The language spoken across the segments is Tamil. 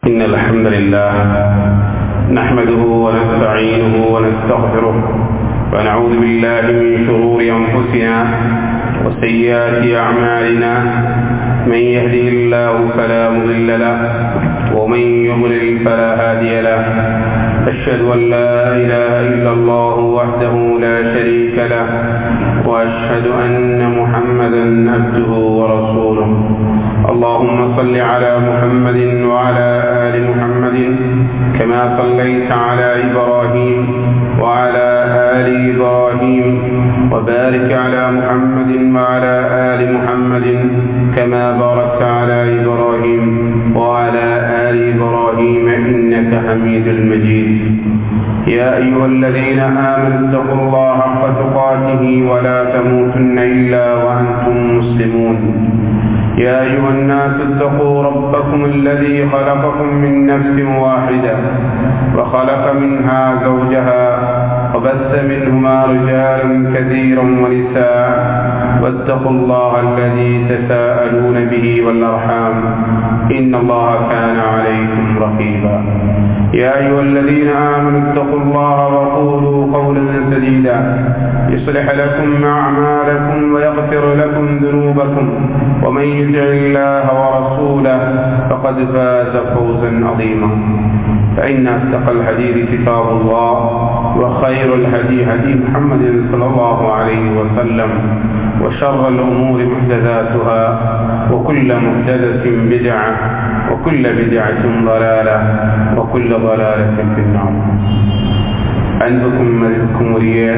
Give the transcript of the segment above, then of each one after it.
إن الحمد لله نحمده ونستعينه ونستغفره ونعوذ بالله من شرور أنفسنا وسيئات أعمالنا من يهده الله فلا مضل له ومن يضلل فلا هادي له أشهد أن لا إله إلا الله وحده لا شريك له وأشهد أن محمدا عبده ورسوله اللهم صل على محمد وعلى آل محمد كما صليت على إبراهيم وعلى آل إبراهيم وبارك على محمد وعلى آل محمد كما باركت على إبراهيم وعلى آل إبراهيم إنك حميد مجيد يا أيها الذين آمنوا اتقوا الله حق تقاته ولا تموتن إلا وأنتم مسلمون يا أيها الناس اتقوا ربكم الذي خلقكم من نفس واحدة وخلق منها زوجها وبث منهما رجالا كثيرا ونساء واتقوا الله الذي تساءلون به والأرحام إن الله كان عليكم رقيبا يا أيها الذين آمنوا اتقوا الله وقولوا قولا سديدا يصلح لكم أعمالكم ويغفر لكم ذنوبكم ومن يطع الله ورسوله فقد فاز فوزا عظيما فإن أصدق الحديث كتاب الله وخير الهدي هدي محمد صلى الله عليه وسلم وشر الأمور محدثاتها وكل محدثة بدعة وكل بدعة ضلالة وكل ضلالة في النار أنبكم ملككم وريا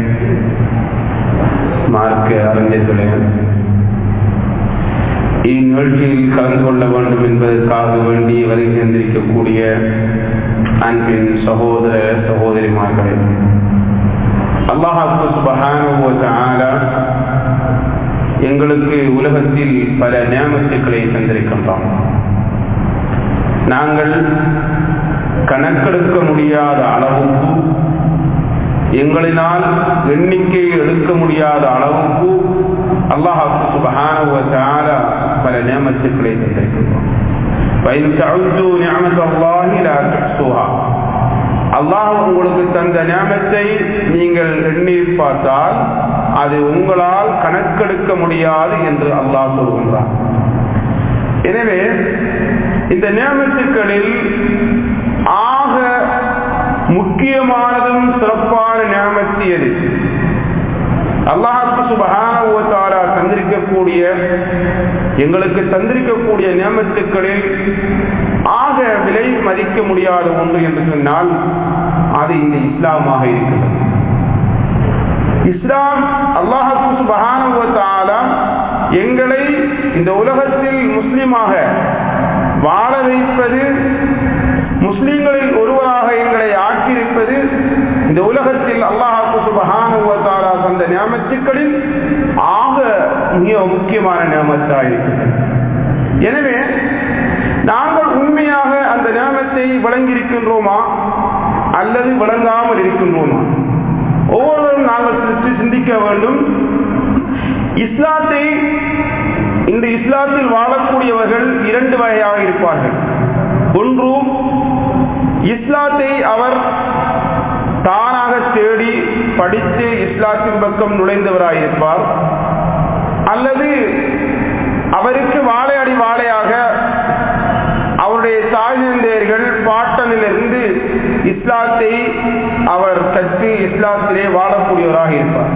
மார்க்க அறிஞர்களே இந்நிகழ்ச்சியில் கலந்து கொள்ள வேண்டும் என்பதற்காக வேண்டி வருகை சேர்ந்திருக்கக்கூடிய அன்பின் சகோதர சகோதரிமார்களே அல்லாஹாக்கு சுபகான எங்களுக்கு உலகத்தில் பல நியமத்துக்களை தந்திருக்கின்றோம் நாங்கள் கணக்கெடுக்க முடியாத அளவுக்கு எங்களினால் எண்ணிக்கை எடுக்க முடியாத அளவுக்கு அல்லாஹாக்கு சுபகான பல நியமத்துக்களை தந்திருக்கின்றோம் அல்லாஹ் உங்களுக்கு தந்த நியமத்தை நீங்கள் எண்ணி பார்த்தால் அது உங்களால் கணக்கெடுக்க முடியாது என்று அல்லாஹ் சொல்கின்றார் எனவே இந்த நியமத்துக்களில் ஆக முக்கியமானதும் சிறப்பான நியமத்து எது அல்லாஹாக்கு சுபகான தந்திருக்கக்கூடிய எங்களுக்கு தந்திருக்கக்கூடிய நியமத்துக்களில் ஆக விலை மதிக்க முடியாத ஒன்று என்று சொன்னால் அது இந்த இஸ்லாமாக இருக்கிறது இஸ்லாம் அல்லாஹாக்கு சுபகான எங்களை இந்த உலகத்தில் முஸ்லிமாக வாழ வைப்பது முஸ்லிம்களில் ஒருவராக எங்களை ஆக்கியிருப்பது இந்த உலகத்தில் அல்லாஹாக்கு சுபகான தந்த நியமத்துக்களில் ஆக மிக முக்கியமான நியமத்தாக இருக்கிறது எனவே நாங்கள் உண்மையாக அந்த நியமத்தை வழங்கியிருக்கின்றோமா அல்லது வழங்காமல் இருக்கின்றோமா ஒவ்வொருவரும் நாங்கள் சிந்திக்க வேண்டும் இஸ்லாத்தை இந்த இஸ்லாத்தில் வாழக்கூடியவர்கள் இரண்டு வகையாக இருப்பார்கள் ஒன்று இஸ்லாத்தை அவர் தானாக தேடி படித்து இஸ்லாத்தின் பக்கம் நுழைந்தவராயிருப்பார் அல்லது அவருக்கு வாழையடி வாழையாக அவருடைய தாய்ந்தேர்கள் பாட்டனிலிருந்து இஸ்லாத்தை அவர் கற்று இஸ்லாத்திலே வாழக்கூடியவராக இருப்பார்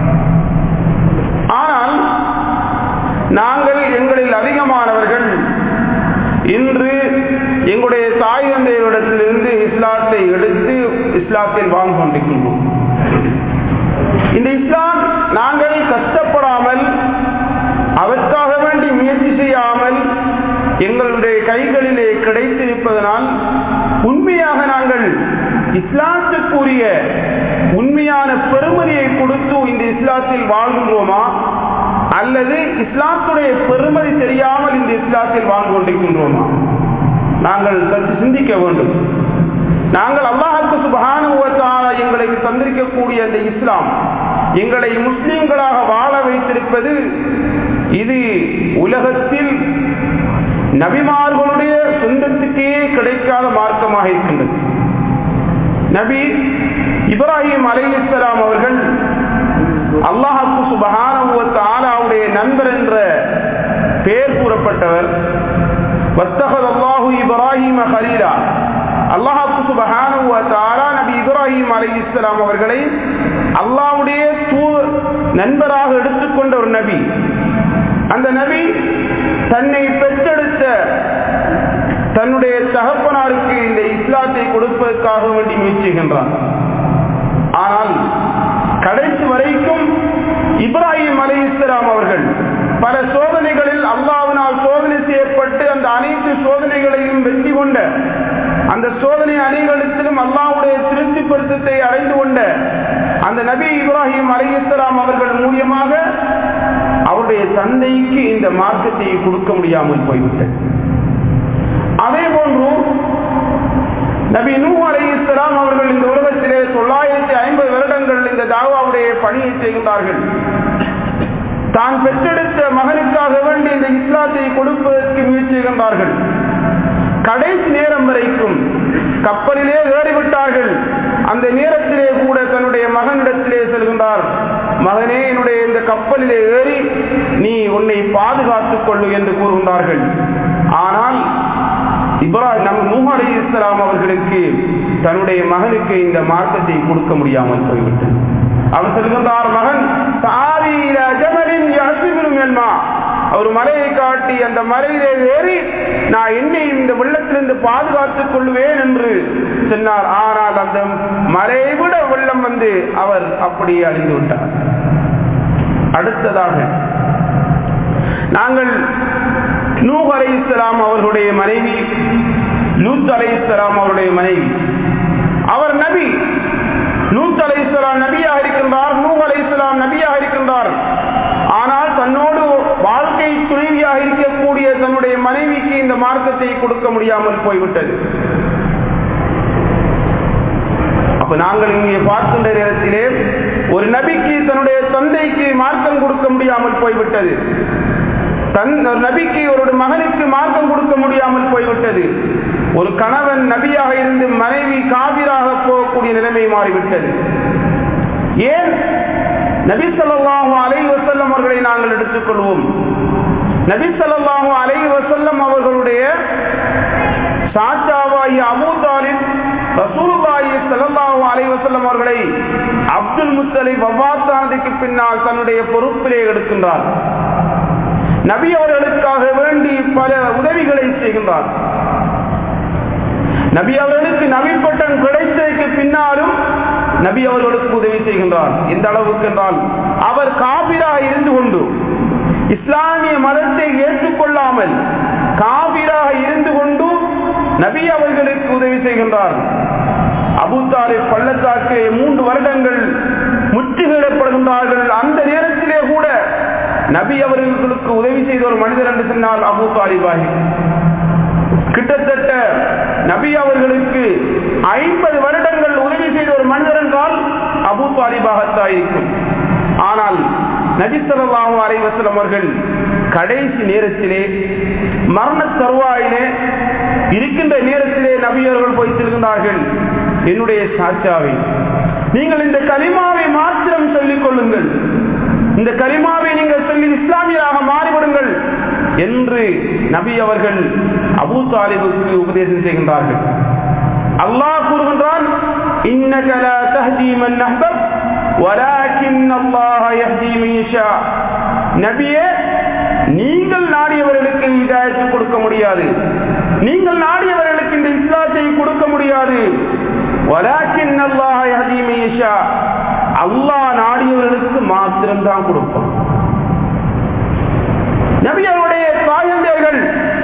ஆனால் நாங்கள் எங்களில் அதிகமானவர்கள் இன்று எங்களுடைய தாய் தந்தையரிடத்திலிருந்து இஸ்லாத்தை எடுத்து இஸ்லாத்தில் வாழ்ந்து கொண்டிருக்கின்றோம் இந்த இஸ்லாம் நாங்கள் கஷ்டப்படாமல் அதற்காக வேண்டி முயற்சி செய்யாமல் எங்களுடைய கைகளிலே கிடைத்திருப்பதனால் உண்மையாக நாங்கள் இஸ்லாத்துக்குரிய உண்மையான பெருமதியை கொடுத்து இந்த இஸ்லாத்தில் வாழ்கின்றோமா அல்லது இஸ்லாத்துடைய பெருமதி தெரியாமல் இந்த இஸ்லாத்தில் வாழ்ந்து கொண்டிருக்கின்றோமா நாங்கள் சற்று சிந்திக்க வேண்டும் நாங்கள் அல்லாஹுக்கு சுபகானுவத்தால எங்களுக்கு தந்திருக்கக்கூடிய அந்த இஸ்லாம் எங்களை முஸ்லிம்களாக வாழ வைத்திருப்பது இது உலகத்தில் நபிமார்களுடைய சொந்தத்துக்கே கிடைக்காத மார்க்கமாக இருக்கின்றது நபி இப்ராஹிம் அலைஹிஸ்ஸலாம் அவர்கள் அல்லாஹாக்கு சுபஹானஹு ஆலாவுடைய நண்பர் என்ற பெயர் கூறப்பட்டவர் வத்தகத் அல்லாஹு இப்ராஹிம ஹலீலா அல்லாஹாக்கு சுபஹானஹு ஆலா நபி இப்ராஹிம் அலைஹிஸ்ஸலாம் அவர்களை அல்லாஹ்வுடைய தூ நண்பராக எடுத்துக்கொண்ட ஒரு நபி அந்த நபி தன்னை பெற்றெடுத்த தன்னுடைய தகப்பனாருக்கு இந்த இஸ்லாத்தை கொடுப்பதற்காக வேண்டி முயற்சிகின்றான் ஆனால் கடைசி வரைக்கும் இப்ராஹிம் அலி இஸ்லாம் அவர்கள் பல சோதனைகளில் அல்லாவினால் சோதனை செய்யப்பட்டு அந்த அனைத்து சோதனைகளையும் வெற்றி கொண்ட அந்த சோதனை அணிகளிலும் அல்லாவுடைய திருப்தி பொருத்தத்தை அடைந்து கொண்ட அந்த நபி இப்ராஹிம் அலி இஸ்லாம் அவர்கள் மூலியமாக அவருடைய தந்தைக்கு இந்த மார்க்கத்தை கொடுக்க முடியாமல் போய்விட்டது அதே போன்று நபி நூ அலை இஸ்லாம் அவர்கள் இந்த உலகத்திலே தொள்ளாயிரத்தி ஐம்பது வருடங்கள் இந்த தாவாவுடைய பணியை செய்கின்றார்கள் தான் பெற்றெடுத்த மகனுக்காக வேண்டி இந்த இஸ்லாத்தை கொடுப்பதற்கு முயற்சிகின்றார்கள் கடைசி நேரம் வரைக்கும் கப்பலிலே ஏறிவிட்டார்கள் அந்த நேரத்திலே கூட தன்னுடைய மகனிடத்திலே செல்கின்றார் மகனே என்னுடைய இந்த கப்பலிலே ஏறி நீ உன்னை பாதுகாத்துக் கொள்ளு என்று கூறுகின்றார்கள் ஆனால் இப்ராஹிம் நம் நூஹ் அலி இஸ்லாம் அவர்களுக்கு தன்னுடைய மகனுக்கு இந்த மார்க்கத்தை கொடுக்க முடியாமல் போய்விட்டது அவர் சொல்கின்றார் மகன் அவர் மலையை காட்டி அந்த மலையிலே ஏறி நான் என்னையும் இந்த வெள்ளத்திலிருந்து பாதுகாத்துக் கொள்வேன் என்று சொன்னார் ஆனால் அந்த மலையை விட வெள்ளம் வந்து அவர் அப்படியே அழிந்து விட்டார் அடுத்ததாக நாங்கள் நூஹ் அலை இஸ்லாம் அவர்களுடைய மனைவி லூத் அலை இஸ்லாம் அவருடைய மனைவி அவர் நபி லூத் அலை இஸ்லாம் நபியாக இருக்கின்றார் நூஹ் அலை இஸ்லாம் நபியாக இருக்கின்றார் ஆனால் தன்னோடு வாழ்க்கை துணைவியாக இருக்கக்கூடிய தன்னுடைய மனைவிக்கு இந்த மார்க்கத்தை கொடுக்க முடியாமல் போய்விட்டது அப்ப நாங்கள் இங்கே பார்க்கின்ற நேரத்திலே ஒரு நபிக்கு தன்னுடைய தந்தைக்கு மார்க்கம் கொடுக்க முடியாமல் போய்விட்டது தன் நபிக்கு ஒரு மகனுக்கு மார்க்கம் கொடுக்க முடியாமல் போய்விட்டது ஒரு கணவன் நபியாக இருந்து மனைவி காவிராக போகக்கூடிய நிலைமை மாறிவிட்டது ஏன் நபி சொல்லாஹு அலை வசல்லம் அவர்களை நாங்கள் எடுத்துக்கொள்வோம் நபி சொல்லாஹு அலை வசல்லம் அவர்களுடைய சாச்சாவாயி அபூதாலின் ரசூலுல்லாஹி ஸல்லல்லாஹு அலைஹி வஸல்லம் அவர்களை அப்துல் முத்தலிப் வஃபாத்தானதுக்கு பின்னால் தன்னுடைய பொறுப்பிலே எடுக்கின்றார் நபி அவர்களுக்காக வேண்டி பல உதவிகளை செய்கின்றார் நபி அவர்களுக்கு நபி பட்டம் கிடைத்ததற்கு பின்னாலும் நபி அவர்களுக்கு உதவி செய்கின்றார் எந்த அளவுக்கு என்றால் அவர் காபிராக இருந்து கொண்டு இஸ்லாமிய மதத்தை ஏற்றுக்கொள்ளாமல் காபிராக இருந்து கொண்டு நபி அவர்களுக்கு உதவி செய்கின்றார் அபுத்தாலே பள்ளத்தாக்கு மூன்று வருடங்கள் முற்றுகையிடப்படுகின்றார்கள் அந்த நேரத்திலே கூட நபி அவர்களுக்கு உதவி செய்த ஒரு மனிதர் என்று சொன்னால் அபு தாலிபாகி கிட்டத்தட்ட நபி அவர்களுக்கு ஐம்பது வருடங்கள் உதவி செய்த ஒரு மனிதர் என்றால் அபு தாலிபாகத்தான் இருக்கும் ஆனால் நபிசல்லாஹு அலைவசலம் அவர்கள் கடைசி நேரத்திலே மரண தருவாயிலே இருக்கின்ற நேரத்திலே நபி அவர்கள் போய் செல்கின்றார்கள் என்னுடைய சாட்சாவை நீங்கள் இந்த கலிமாவை மாத்திரம் சொல்லிக் கொள்ளுங்கள் இந்த கலிமாவை நீங்கள் சொல்லி இஸ்லாமியராக மாறிவிடுங்கள் என்று நபி அவர்கள் அபு தாலிபுக்கு உபதேசம் செய்கின்றார்கள் அல்லாஹ் கூறுகின்றான் இன்னக லா தஹ்தி மன் அஹ்பப் வலாக்கின் அல்லாஹ் யஹ்தி மன் யஷா நபியே நீங்கள் நாடியவர்களுக்கு ஹிதாயத்து கொடுக்க முடியாது நீங்கள் நாடியவர்களுக்கு இந்த இஸ்லாத்தை கொடுக்க முடியாது வலாக்கின் அல்லாஹ் யஹ்தி மன் யஷா அல்லாஹ் நாடியவர்களுக்கு மாத்திரம் தான் கொடுப்பான் நபி அவருடைய தாயந்தர்கள்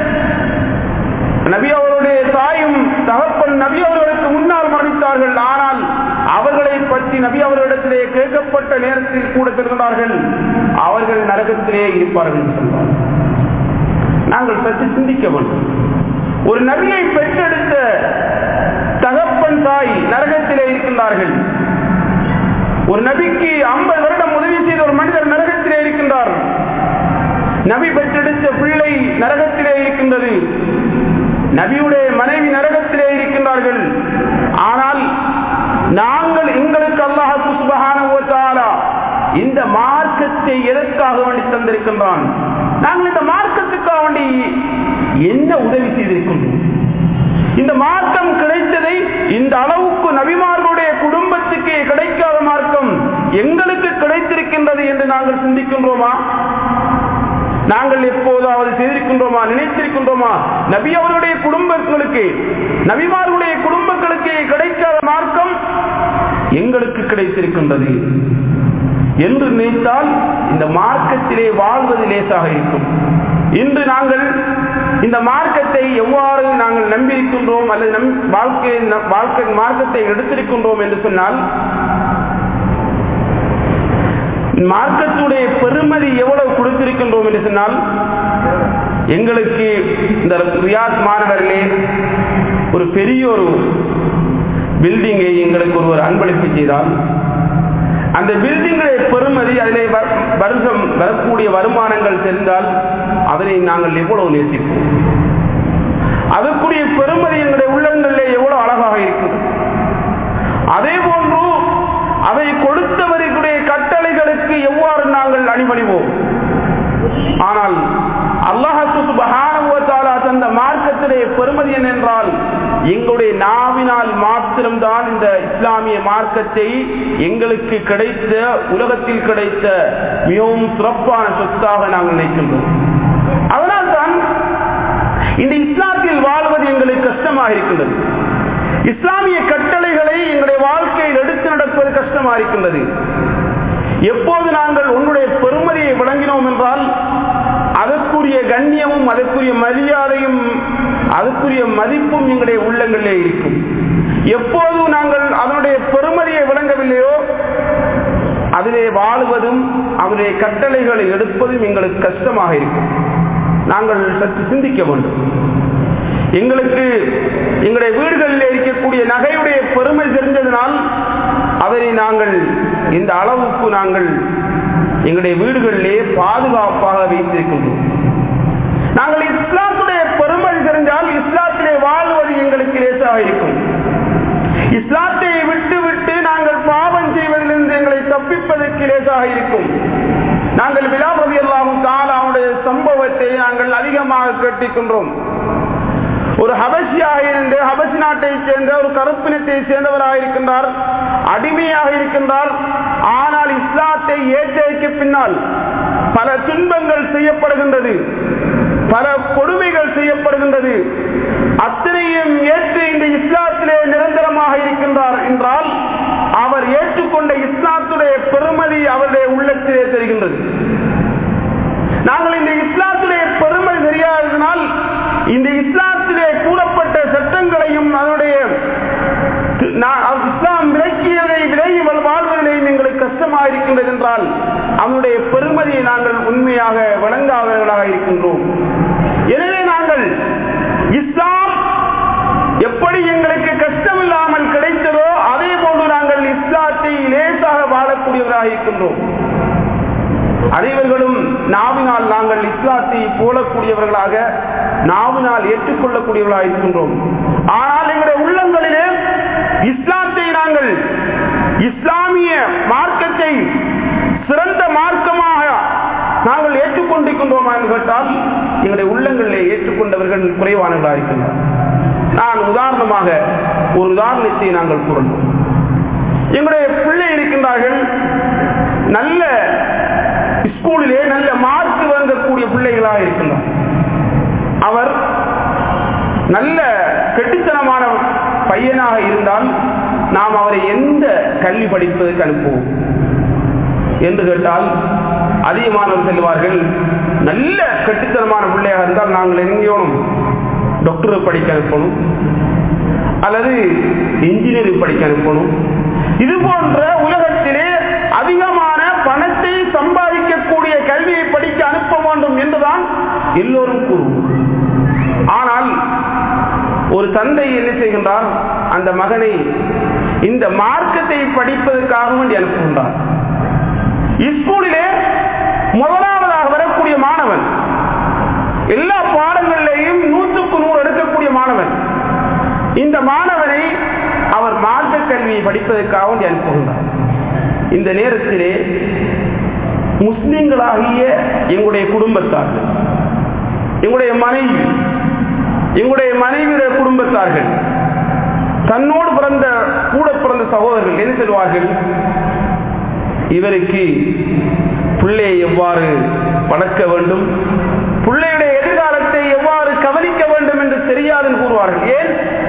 நபி அவருடைய தாயும் தகப்பன் நபி அவர்களுக்கு முன்னால் மரணித்தார்கள் ஆனால் அவர்களை பற்றி நபி அவர்களிடத்திலே கேட்கப்பட்ட நேரத்தில் கூட செல்கிறார்கள் அவர்கள் நரகத்திலே இருப்பார்கள் என்று சொல்வார்கள் நாங்கள் சற்று சிந்திக்க வேண்டும் ஒரு நபியை பெற்றெடுத்த தகப்பன் தாய் நரகத்திலே இருக்கின்றார்கள் ஒரு நபிக்கு ஐம்பது வருடம் உதவி செய்த ஒரு மனிதர் நரகத்திலே இருக்கின்றார் நபி பெற்றெடுத்த பிள்ளை நரகத்திலே இருக்கின்றது நபியுடைய மனைவி நரகத்திலே இருக்கின்றார்கள் ஆனால் நாங்கள் எங்களுக்கு அல்லாஹு சுபகான இந்த மார்க்கத்தை எதற்காக வேண்டி தந்திருக்கின்றான் நாங்கள் இந்த மார்க்கத்துக்காக வேண்டி என்ன உதவி செய்திருக்கின்றோம் இந்த மார்க்கம் கிடைத்ததை இந்த அளவுக்கு நபிமார்களுடைய குடும்பத்துக்கு கிடைக்காத மார்க்கம் எங்களுக்கு கிடைத்திருக்கின்றது என்று நாங்கள் சிந்திக்கின்றோமா நாங்கள் எப்போதாவது செய்திருக்கின்றோமா நினைத்திருக்கின்றோமா நபி அவர்களுடைய குடும்பங்களுக்கு நபிமார்களுடைய குடும்பங்களுக்கு கிடைக்காத மார்க்கம் எங்களுக்கு கிடைத்திருக்கின்றது என்று நினைத்தால் இந்த மார்க்கத்திலே வாழ்வது லேசாக இருக்கும் இன்று நாங்கள் இந்த மார்க்கத்தை எவ்வாறு நாங்கள் நம்பியிருக்கின்றோம் அல்லது நம் வாழ்க்கை வாழ்க்கை மார்க்கத்தை எடுத்திருக்கின்றோம் என்று சொன்னால் மார்க்கத்துடைய பெருமதி எவ்வளவு கொடுத்திருக்கின்றோம் என்று சொன்னால் எங்களுக்கு இந்த ரியாத் மாநகரிலே ஒரு பெரிய ஒரு பில்டிங்கை எங்களுக்கு ஒருவர் அன்பளிப்பு செய்தால் அந்த பில்டிங்களுடைய பெருமதி அதிலே வருஷம் வரக்கூடிய வருமானங்கள் தெரிந்தால் அதனை நாங்கள் எவ்வளவு நேசிப்போம் அதற்குரிய பெருமதி எங்களுடைய உள்ளங்களிலே எவ்வளவு அழகாக இருக்குது அதே போன்று அதை கொடுத்தவர்களுடைய கட்டளைகளுக்கு எவ்வாறு நாங்கள் அணிபணிவோம் ஆனால் அல்லாஹாலா தந்த மார்க்கத்திலே பெருமதி என்றால் எங்களுடைய நாவினால் மாத்திரம்தான் இந்த இஸ்லாமிய மார்க்கத்தை எங்களுக்கு கிடைத்த உலகத்தில் கிடைத்த மிகவும் சிறப்பான சொத்தாக நாங்கள் நினைக்கின்றோம் அதனால்தான் இந்த இஸ்லாத்தில் வாழ்வது எங்களுக்கு கஷ்டமாக இருக்கின்றது இஸ்லாமிய கட்டளைகளை எங்களுடைய வாழ்க்கையில் எடுத்து நடப்பது கஷ்டமாக இருக்கின்றது எப்போது நாங்கள் உன்னுடைய பெருமதியை வழங்கினோம் என்றால் அதற்குரிய கண்ணியமும் அதற்குரிய மரியாதையும் அதற்குரிய மதிப்பும் எங்களுடைய உள்ளங்களிலே இருக்கும் எப்போது நாங்கள் அதனுடைய பெருமதியை விளங்கவில்லையோ அதிலே வாழ்வதும் அவருடைய கட்டளைகளை எடுப்பதும் எங்களுக்கு கஷ்டமாக இருக்கும் நாங்கள் சற்று சிந்திக்க வேண்டும் எங்களுக்கு எங்களுடைய வீடுகளில் இருக்கக்கூடிய நகையுடைய பெருமை தெரிஞ்சதனால் அதனை நாங்கள் இந்த அளவுக்கு நாங்கள் எங்களுடைய வீடுகளிலே பாதுகாப்பாக வைத்திருக்கின்றோம் நாங்கள் இஸ்லாத்துடைய பெருமை தெரிஞ்சால் இஸ்லாத்திலே வாழ்வது எங்களுக்கு லேசாக இருக்கும் இஸ்லாத்தை விட்டு விட்டு நாங்கள் பாவம் செய்வதிலிருந்து எங்களை தப்பிப்பதற்கு லேசாக இருக்கும் நாங்கள் விழாபதி எல்லாமும் தாலாவுடைய சம்பவத்தை நாங்கள் அதிகமாக கேட்டிருக்கின்றோம் ஒரு ஹபசியாக இருந்து ஹபசி நாட்டை சேர்ந்த ஒரு கருப்பினத்தை சேர்ந்தவராக இருக்கின்றார் அடிமையாக இருக்கின்றார் ஆனால் இஸ்லாத்தை ஏற்றதற்கு பின்னால் பல துன்பங்கள் செய்யப்படுகின்றது பல கொடுமைகள் செய்யப்படுகின்றது அத்தனையும் ஏற்று இந்த இஸ்லாத்திலே நிரந்தரமாக இருக்கின்றார் என்றால் அவர் ஏற்றுக்கொண்ட இஸ்லாத்துடைய பெருமதி அவருடைய உள்ளத்திலே தெரிகின்றது நாங்கள் இந்த இஸ்லாத்துடைய பெருமை தெரியாததனால் இந்த இஸ்லாத்திலே கூறப்பட்ட சட்டங்களையும் அதனுடைய இஸ்லாம் விலக்கியதை விலகி வாழ்வதிலேயும் எங்களுக்கு கஷ்டமாக இருக்கின்றது என்றால் அவனுடைய பெருமதியை நாங்கள் உண்மையாக வழங்காதவர்களாக இருக்கின்றோம் எனவே நாங்கள் இஸ்லாம் எப்படி எங்களுக்கு கஷ்டமில்லாமல் கிடைத்ததோ அதே போன்று நாங்கள் இஸ்லாத்தை லேசாக வாழக்கூடியவராக இருக்கின்றோம் அனைவர்களும் நாவினால் நாங்கள் இஸ்லாத்தை போலக்கூடியவர்களாக நாவினால் ஏற்றுக்கொள்ளக்கூடியவர்களாக இருக்கின்றோம் ஆனால் எங்களுடைய உள்ளங்களிலே இஸ்லாத்தை நாங்கள் இஸ்லாமிய மார்க்கத்தை சிறந்த மார்க்கமாக நாங்கள் ஏற்றுக்கொண்டிருக்கின்றோமா என்று கேட்டால் எங்களுடைய உள்ளங்களிலே ஏற்றுக்கொண்டவர்கள் குறைவானவர்களாக இருக்கின்றனர் நான் உதாரணமாக ஒரு உதாரணத்தை நாங்கள் கூறணும் எங்களுடைய பிள்ளை இருக்கின்றார்கள் நல்ல ஸ்கூலிலே நல்ல மார்க் வாங்கக்கூடிய பிள்ளைகளாக இருக்கின்றார் அவர் நல்ல கெட்டித்தனமான பையனாக இருந்தால் நாம் அவரை எந்த கல்வி படிப்பதற்கு அனுப்புவோம் என்று கேட்டால் அதிகமானவர் செல்வார்கள் நல்ல கெட்டித்தனமான பிள்ளையாக இருந்தால் நாங்கள் எங்கேயோனும் டாக்டர் படிக்க அனுப்பணும் அல்லது இன்ஜினியரிங் படிக்க அனுப்பணும் இது போன்ற உலகத்திலே அதிகமான பணத்தை சம்பாதிக்கக்கூடிய கல்வியை படிக்க அனுப்ப வேண்டும் என்றுதான் எல்லோரும் கூறுவோம் ஆனால் ஒரு தந்தை என்ன செய்கின்றார் அந்த மகனை இந்த மார்க்கத்தை படிப்பதற்காக வேண்டி அனுப்புகின்றார் ஸ்கூலிலே முதலாவதாக வரக்கூடிய மாணவன் எல்லா பாடங்களிலேயும் நூற்றுக்கு நூறு எடுக்கக்கூடிய மாணவன் இந்த மாணவனை அவர் மார்க்க கல்வியை படிப்பதற்காக வேண்டி அனுப்புகின்றார் இந்த நேரத்திலே முஸ்லிம்களாகிய எங்களுடைய குடும்பத்தார்கள் எங்களுடைய மனைவி எங்களுடைய மனைவியுடைய குடும்பத்தார்கள் தன்னோடு பிறந்த கூட பிறந்த சகோதரர்கள் என்ன சொல்வார்கள் இவருக்கு பிள்ளையை எவ்வாறு வளர்க்க வேண்டும் பிள்ளையுடைய எதிர்காலத்தை எவ்வாறு கவனிக்க வேண்டும் என்று தெரியாதுன்னு கூறுவார்கள் ஏன்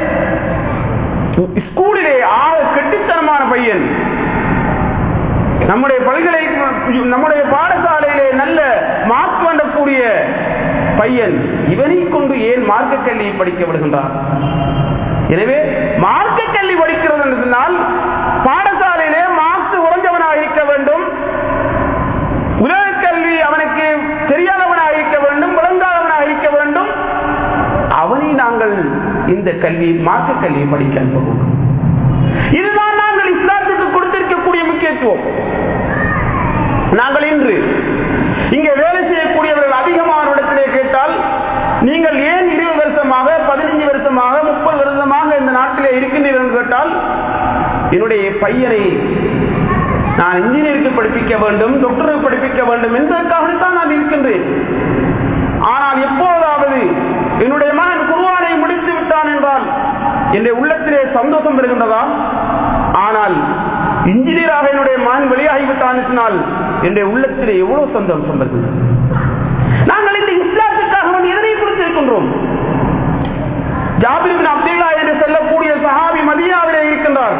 ஸ்கூலிலே ஆக கெட்டித்தனமான பையன் நம்முடைய பல்கலை நம்முடைய பாடசாலையிலே நல்ல மார்க் வேண்டக்கூடிய பையன் இவனை கொண்டு ஏன் மார்க்க கல்வியை படிக்க விடுகின்றார் எனவே மார்க்க கல்வி படிக்கிறது என்று சொன்னால் பாடசாலையிலே மார்க்ஸ் உறைஞ்சவனாக இருக்க வேண்டும் உலக கல்வி அவனுக்கு தெரியாதவனாக இருக்க வேண்டும் விளங்காதவனாக இருக்க வேண்டும் அவனை நாங்கள் இந்த கல்வி மார்க்க கல்வியை படிக்க அனுப்ப இதுதான் நாங்கள் இஸ்லாத்துக்கு கொடுத்திருக்கக்கூடிய முக்கியத்துவம் நாங்கள் இன்று இங்கே வேலை செய்யக்கூடியவர்கள் அதிகமான இடத்திலே கேட்டால் நீங்கள் ஏன் இருபது வருஷமாக பதினைஞ்சு வருஷமாக முப்பது வருஷமாக இந்த நாட்டிலே இருக்கின்றீர்கள் என்று கேட்டால் என்னுடைய பையனை நான் இன்ஜினியருக்கு படிப்பிக்க வேண்டும் டாக்டருக்கு படிப்பிக்க வேண்டும் என்பதற்காகத்தான் நான் இருக்கின்றேன் ஆனால் எப்போதாவது என்னுடைய மகன் குருவானை முடித்து விட்டான் என்றால் என்னுடைய உள்ளத்திலே சந்தோஷம் பெறுகின்றதா ஆனால் இன்ஜினியராக என்னுடைய மகன் வெளியாகிவிட்டான் சொன்னால் என்னுடைய உள்ளத்திலே எவ்வளவு சந்தோஷம் பெறுகின்றது நாங்கள் இந்த இஸ்லாத்துக்காக எதனை கொடுத்திருக்கின்றோம் ஜாபிர் அப்துல்லா என்று சொல்லக்கூடிய சஹாபி மதியாவிலே இருக்கின்றார்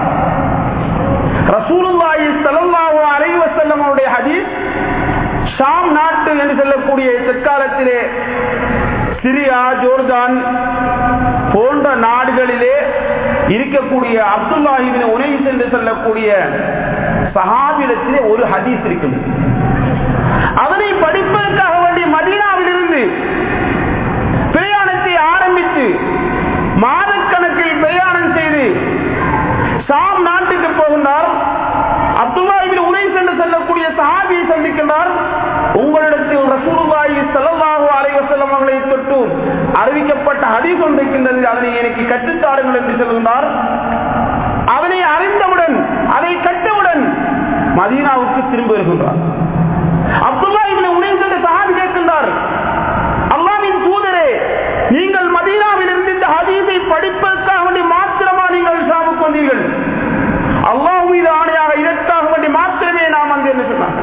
ரசூலுல்லாஹி ஸல்லல்லாஹு அலைஹி வஸல்லம் அவருடைய ஹதீஸ் ஷாம் நாட்டு என்று சொல்லக்கூடிய தற்காலத்திலே சிரியா ஜோர்தான் போன்ற நாடுகளிலே இருக்கக்கூடிய அப்துல்லாஹிபின் உனைஸ் என்று சொல்லக்கூடிய சஹாபிடத்திலே ஒரு ஹதீஸ் இருக்குது அதனை படிப்பதற்காக வேண்டிய மதீனாவிலிருந்து பிரயாணத்தை ஆரம்பித்து மாதக்கணக்கில் பிரயாணம் செய்து சாம் நாட்டுக்கு போகின்றார் அப்துல்லாஹிபின் உனைஸ் என்று சொல்லக்கூடிய சஹாபியை சந்திக்கின்றார் உங்களிடத்தில் ரசூலுல்லாஹி ஸல்லல்லாஹு அலைஹி வஸல்லம் அவர்களை தொட்டு அறிவிக்கப்பட்ட ஹதீஸ் ஒன்று இருக்கின்றது அதனை எனக்கு கற்றுத்தாருங்கள் என்று சொல்கின்றார் அதனை அறிந்தவுடன் அதை கட்டவுடன் மதீனாவுக்கு திரும்ப வருகின்றார் அப்துல்லா இவனை உணர்ந்த சஹாபி கேட்கின்றார் அல்லாவின் தூதரே நீங்கள் மதீனாவில் இருந்து இந்த ஹதீஸை படிப்பதற்காக வேண்டி மாத்திரமா நீங்கள் ஷாமுக்கு வந்தீர்கள் அல்லாஹ் மீது ஆணையாக இதற்காக வேண்டி மாத்திரமே நாம் வந்து என்ன சொன்னார்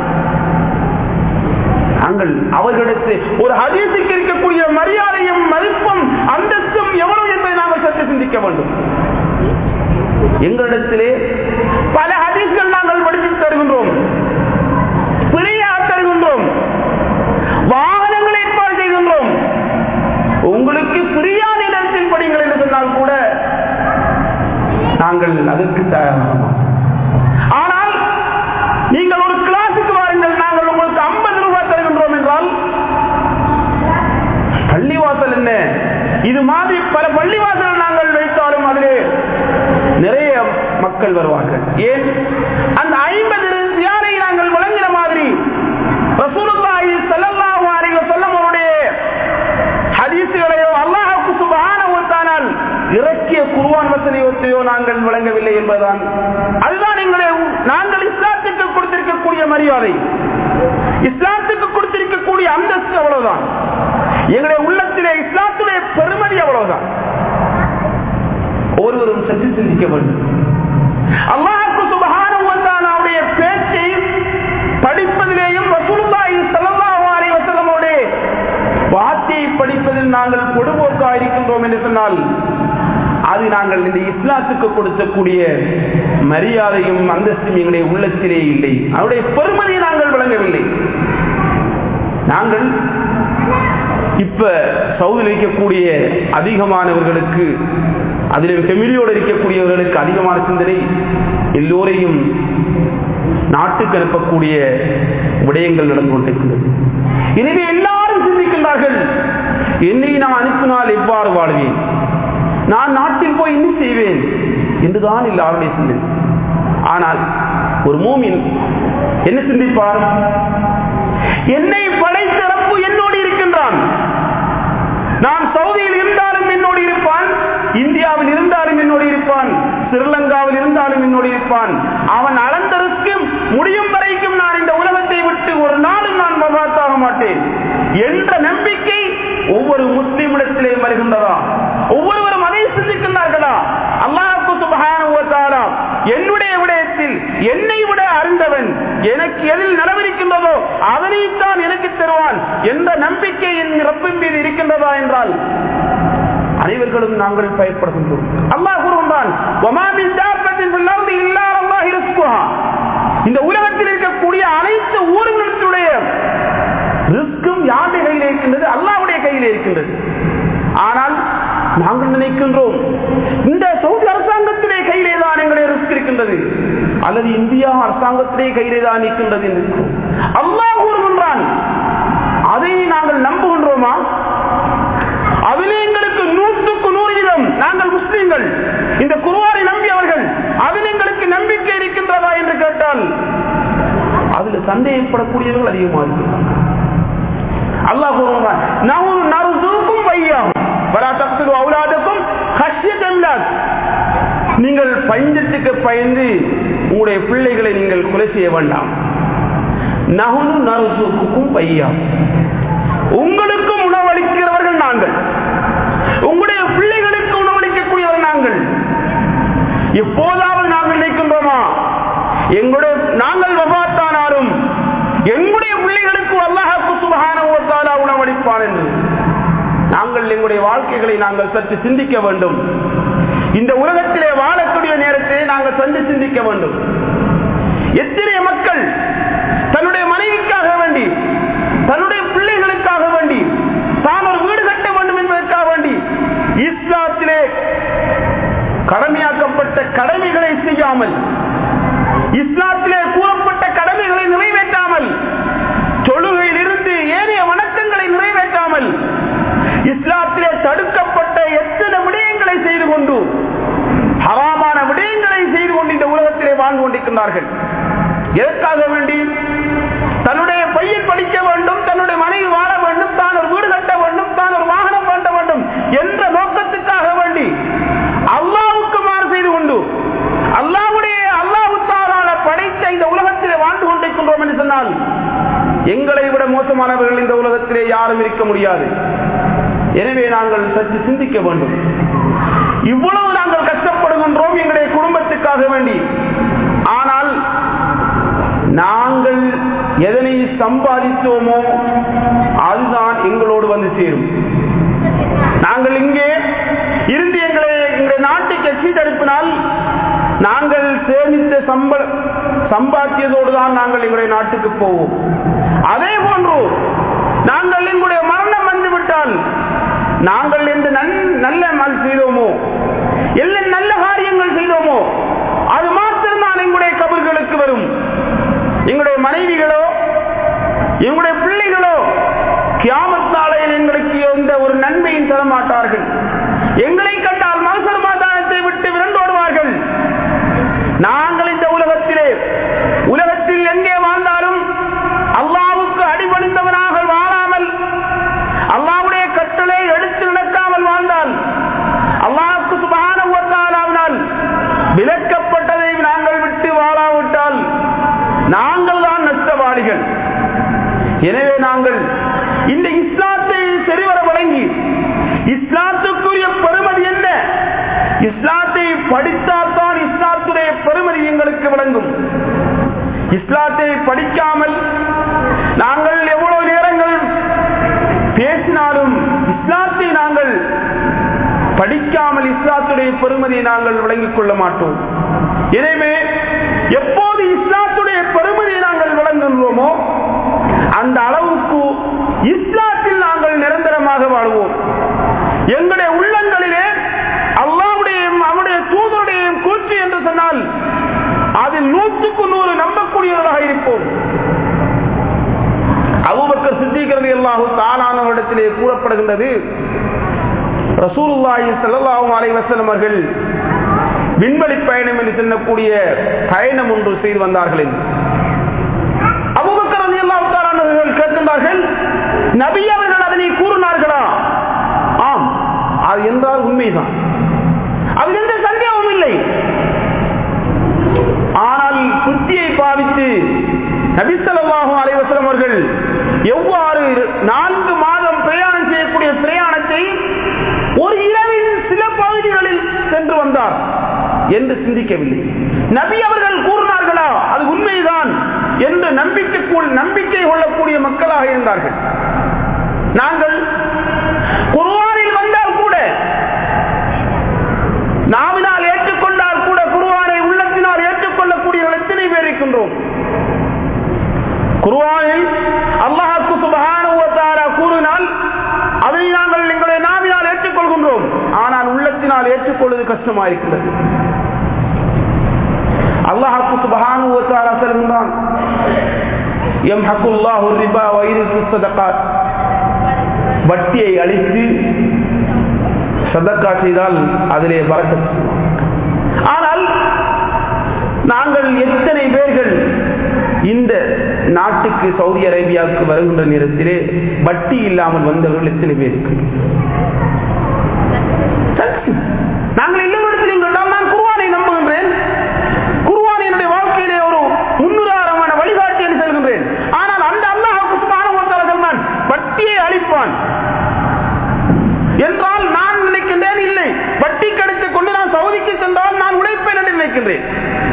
நாங்கள் அவர்களிடத்து ஒரு ஹதீஸுக்கு இருக்கக்கூடிய மரியாதையும் மதிப்பும் அந்தஸ்தும் எவ்வளவு என்பதை நாங்கள் சற்று சிந்திக்க வேண்டும் எங்களிடத்திலே பல ஹதீஸ்கள் நாங்கள் படித்து தருகின்றோம் பிழையாக தருகின்றோம் வாகனங்களை ஏற்பாடு செய்கின்றோம் உங்களுக்கு பிரியாத இடத்தில் படிங்கள் என்று சொன்னால் கூட நாங்கள் அதற்கு தயாராக ஆனால் நீங்கள் ஒரு கிளாஸுக்கு வாருங்கள் நாங்கள் உங்களுக்கு ஐம்பது ரூபாய் தருகின்றோம் என்றால் பள்ளிவாசல் என்ன இது மாதிரி பல பள்ளிவாசல் நாங்கள் வைத்தாலும் அதிலே நிறைய மக்கள் வருவார்கள் ஏன் அந்த ஐம்பது யாரை நாங்கள் வழங்குகிற மாதிரி ரசூலுல்லாஹி ஸல்லல்லாஹு அலைஹி வஸல்லம் அவருடைய ஹதீஸுகளையோ அல்லாஹ்வுக்கு சுப்ஹானஹு வ தஆலா இறக்கிய குர்ஆன் வசனத்தையோ நாங்கள் வழங்கவில்லை என்பதுதான் அதுதான் எங்களை நாங்கள் இஸ்லாத்துக்கு கொடுத்திருக்கக்கூடிய மரியாதை இஸ்லாத்துக்கு கொடுத்திருக்கக்கூடிய அந்தஸ்து அவ்வளவுதான் எங்களுடைய உள்ளத்திலே இஸ்லாத்துடைய பெருமதி அவ்வளவுதான் ஒருவரும் சற்று சிந்திக்க வேண்டும் அல்லாஹுக்கு சுபஹானஹு வ தஆலாவுடைய பேச்சை படிப்பதிலேயும் ரசூலுல்லாஹி ஸல்லல்லாஹு அலைஹி வஸல்லம் அவருடைய வார்த்தையை படிப்பதில் நாங்கள் பொடுபோக்காக இருக்கின்றோம் என்று சொன்னால் அது நாங்கள் இந்த இஸ்லாத்துக்கு கொடுக்கக்கூடிய மரியாதையும் அந்தஸ்தும் எங்களுடைய உள்ளத்திலே இல்லை அவருடைய பெருமதியை நாங்கள் வழங்கவில்லை நாங்கள் இப்ப சவுதியில் இருக்கக்கூடிய அதிகமானவர்களுக்கு அதில் ஃபெமிலியோடு இருக்கக்கூடியவர்களுக்கு அதிகமான சிந்தனை எல்லோரையும் நாட்டுக்கு அனுப்பக்கூடிய விடயங்கள் நடந்து கொண்டிருக்கின்றது எனவே எல்லாரும் சிந்திக்கின்றார்கள் என்னை நான் அனுப்பினால் எவ்வாறு வாழ்வேன் நான் நாட்டில் போய் என்ன செய்வேன் என்றுதான் எல்லாருடைய சிந்தனை ஆனால் ஒரு மூமின் என்ன சிந்திப்பார் என்னை படைத்த ரப்பு என்னோடு இருக்கின்றான் நான் சவுதியில் இருந்தாலும் என்னோடு இருப்பான் இந்தியாவில் இருந்தாலும் என்னோடு இருப்பான் ஸ்ரீலங்காவில் இருந்தாலும் என்னோடு இருப்பான் அவன் அளந்தருக்கும் முடியும் வரைக்கும் நான் இந்த உலகத்தை விட்டு ஒரு நாளும் நான் மகாத்தாக மாட்டேன் என்ற நம்பிக்கை ஒவ்வொரு முஸ்லிமிடத்திலே வருகின்றதா ஒவ்வொருவரும் அதை சிந்திக்கின்றார்களா அல்லாஹு சுபகான என்னுடைய விடயத்தில் என்னை விட அறிந்தவன் எனக்கு எதில் நடவடிக்கின்றதோ அதனைத்தான் எனக்கு தருவான் என்ற நம்பிக்கை என் ரப்பின் மீது இருக்கின்றதா என்றால் அனைவர்களும் நாங்கள் பயப்படுகின்றோம் அல்லாஹ் கூறுகின்றான் ஒமாமின் ஜாபத்தின் பிள்ளாவது இல்லாத அல்லாஹ் இருக்குவா இந்த உலகத்தில் இருக்கக்கூடிய அனைத்து ஊர்களுடைய ரிஸ்கும் யாருடைய கையில் இருக்கின்றது அல்லாவுடைய கையில் இருக்கின்றது ஆனால் நாங்கள் நினைக்கின்றோம் இந்த சவுதி அரசாங்கத்திலே கையிலே தான் எங்களுடைய ரிஸ்க் இருக்கின்றது அல்லது இந்தியா அரசாங்கத்திலே கையிலே தான் இருக்கின்றது என்று அல்லாஹ் கூறுகின்றான் அதை நாங்கள் நம்புகின்றோமா அதிலே எங்களுக்கு நூற்றுக்கு நூறு வீதம் நாங்கள் முஸ்லீம்கள் இந்த குருவாரை நம்பியவர்கள் அதில் எங்களுக்கு நம்பிக்கை இருக்கின்றதா என்று கேட்டால் அதில் சந்தேகப்படக்கூடியவர்கள் அதிகமாக இருக்கிறார்கள் அல்லாஹ் கூறுவான் நான் நறுதுக்கும் வையாகும் வரா தக்திரு அவுலாதுக்கும் ஹஷ்யத்தமிழாத் நீங்கள் பஞ்சத்துக்கு பயந்து உங்களுடைய பிள்ளைகளை நீங்கள் கொலை செய்ய வேண்டாம் நகுனு நறுசுக்கும் பையா உங்களுக்கும் உணவளிக்கிறவர்கள் நாங்கள் உங்களுடைய பிள்ளைகளுக்கு உணவளிக்கக்கூடியவர்கள் நாங்கள் எப்போதாவது நாங்கள் நினைக்கின்றோமா எங்களுடைய நாங்கள் வபாத்தானாலும் எங்களுடைய பிள்ளைகளுக்கு அல்லாஹாக்கு சுபகான ஓத்தாலா உணவளிப்பான் என்று நாங்கள் எங்களுடைய வாழ்க்கைகளை நாங்கள் சற்று சிந்திக்க வேண்டும் இந்த உலகத்திலே வாழக்கூடிய நேரத்தை நாங்கள் சற்று சிந்திக்க வேண்டும் எத்தனை மக்கள் தன்னுடைய மனைவிக்காக வேண்டி தன்னுடைய பிள்ளைகளுக்காக வேண்டி தான் ஒரு வீடு கட்ட வேண்டும் என்பதற்காக வேண்டி இஸ்லாத்திலே கடமையாக்கப்பட்ட கடமைகளை செய்யாமல் இஸ்லாத்திலே கூறப்பட்ட கடமைகளை நிறைவேற்றாமல் தொழுகையில் இருந்து ஏனைய வணக்கங்களை நிறைவேற்றாமல் இஸ்லாத்திலே தடுக்கப்பட்ட எத்தனை விடயங்களை செய்து கொண்டு ஹராமான விடயங்களை செய்து கொண்டு இந்த உலகத்திலே வாழ்ந்து கொண்டிருக்கின்றார்கள் எதற்காக வேண்டி தன்னுடைய பையன் படிக்க வேண்டும் தன்னுடைய மனைவி வாழ வேண்டும் தான் ஒரு வீடு கட்ட வேண்டும் தான் ஒரு வாகனம் பண்ண வேண்டும் என்ற நோக்கத்துக்காக வேண்டி அல்லாவுக்கு மாறு செய்து கொண்டு அல்லாவுடைய அல்லாவுத்தாரான படைத்த இந்த உலகத்திலே வாழ்ந்து கொண்டிருக்கின்றோம் என்று சொன்னால் எங்களை விட மோசமானவர்கள் இந்த உலகத்திலே யாரும் இருக்க முடியாது எனவே நாங்கள் சற்று சிந்திக்க வேண்டும் இவ்வளவு நாங்கள் கஷ்டப்படுகின்றோம் எங்களுடைய குடும்பத்துக்காக வேண்டி ஆனால் நாங்கள் எதனை சம்பாதித்தோமோ அதுதான் எங்களோடு வந்து சேரும் நாங்கள் இங்கே இருந்து எங்களை எங்களுடைய நாட்டுக்கு சீட்டெடுப்பினால் நாங்கள் சேமித்த சம்பள சம்பாத்தியதோடு தான் நாங்கள் எங்களுடைய நாட்டுக்கு போவோம் அதே போன்று நாங்கள் எங்களுடைய மரணம் வந்துவிட்டால் நாங்கள் என்று நல்ல மல் செய்தோமோ எல்லா நல்ல காரியங்கள் செய்தோமோ அது மாத்திரம்தான் எங்களுடைய கபர்களுக்கு வரும் எங்களுடைய மனைவிகளோ எங்களுடைய பிள்ளைகளோ கியாமத் நாளையில் எங்களுக்கு எந்த ஒரு நன்மையும் தர மாட்டார்கள் எங்களை கண்டால் மனசர் மாதானத்தை விட்டு விரண்டோடுவார்கள் நாங்கள் இந்த உலகத்திலே உலகத்தில் எங்கே வாழ்ந்தாலும் அல்லாவுக்கு அடிபணிந்தவனாக வாழாமல் அல்லாவுடைய கட்டளை எடுத்து நடக்காமல் வாழ்ந்தால் அல்லாவுக்கு சுபான ஒத்தாலாவினால் விலக்கப்பட்டதை நாங்கள் விட்டு வாழாவிட்டால் நாங்கள் தான் நஷ்டவாளிகள் எனவே நாங்கள் இந்த இஸ்லாத்தை சரிவர வழங்கி இஸ்லாத்துக்குரிய பெருமதி என்ன இஸ்லாத்தை படித்தால்தான் இஸ்லாத்துடைய பெருமதி எங்களுக்கு விளங்கும் இஸ்லாத்தை படிக்காமல் நாங்கள் எவ்வளவு நேரங்கள் பேசினாலும் இஸ்லாத்தை நாங்கள் படிக்காமல் இஸ்லாத்துடைய பெருமதியை நாங்கள் விளங்கிக் கொள்ள மாட்டோம் எனவே எப்போது இஸ்லாத்துடைய பெருமதியை நாங்கள் விளங்குகிறோமோ அந்த அளவுக்கு இஸ்லாத்தில் நாங்கள் நிரந்தரமாக வாழ்வோம் எங்களுடைய உள்ளங்களிலே அல்லாவுடைய அவருடைய தூதருடைய கூற்று என்று சொன்னால் அதில் நூற்றுக்கு நூறு நம்பக்கூடியவர்களாக இருப்போம் அபுபக்கர் சித்திக்கிறது எல்லாஹு தானானவரிடத்திலே கூறப்படுகின்றது ரசூலுல்லாஹி ஸல்லல்லாஹு அலைஹி வஸல்லம் அவர்கள் விண்வெளி பயணம் என்று சொல்லக்கூடிய பயணம் ஒன்று செய்து வந்தார்கள் என்று அபுபக்கர் ரலியல்லாஹு தஆலா அவர்கள் கேட்கின்றார்கள் நபி அவர்கள் அதனை கூறினார்களா ஆம் அது என்றால் உண்மைதான் கூறுகின்றார் என்று சிந்திக்கவில்லை நபி அவர்கள் கூறினார்களா அது உண்மைதான் என்று நம்பிக்கை நம்பிக்கை கொள்ளக்கூடிய மக்களாக இருந்தார்கள் நாங்கள் குர்வானில் வந்தால் கூட நாவினால் ஏற்றுக்கொண்டால் கூட குருவானை உள்ளத்தினால் ஏற்றுக்கொள்ளக்கூடிய எத்தனை பேர் இருக்கின்றோம் குருவானில் அல்லாஹாக்கு சுபகான கூறினால் அதை நாங்கள் எங்களுடைய நாவினால் ஏற்றுக்கொள்கின்றோம் ஆனால் உள்ளத்தினால் ஏற்றுக்கொள்வது கஷ்டமா இருக்கிறது அல்லாஹாக்கு சுபகான சொல்கின்றான் எம் ஹக்குல்லாஹு ரிபா வயிறு சதகாத் வட்டியை அழித்து சதக்கா செய்தால் அதிலே பறக்க ஆனால் நாங்கள் எத்தனை பேர்கள் இந்த நாட்டுக்கு சவுதி அரேபியாவுக்கு வருகின்ற நேரத்திலே வட்டி இல்லாமல் வந்தவர்கள் எத்தனை பேருக்கு நாங்கள் எல்லோரிடத்திலும் நான் குருவானை நம்புகின்றேன் குருவான் என்னுடைய வாழ்க்கையிலே ஒரு முன்னுதாரணமான வழிகாட்டி என்று செல்கின்றேன் ஆனால் அந்த அல்லாஹுக்கு நான் வட்டியை அளிப்பான் என்றால் நான் நினைக்கின்றேன் இல்லை வட்டி கிடைத்துக் கொண்டு நான் சவுதிக்கு சென்றால் நான் உழைப்பேன் என்று நினைக்கின்றேன்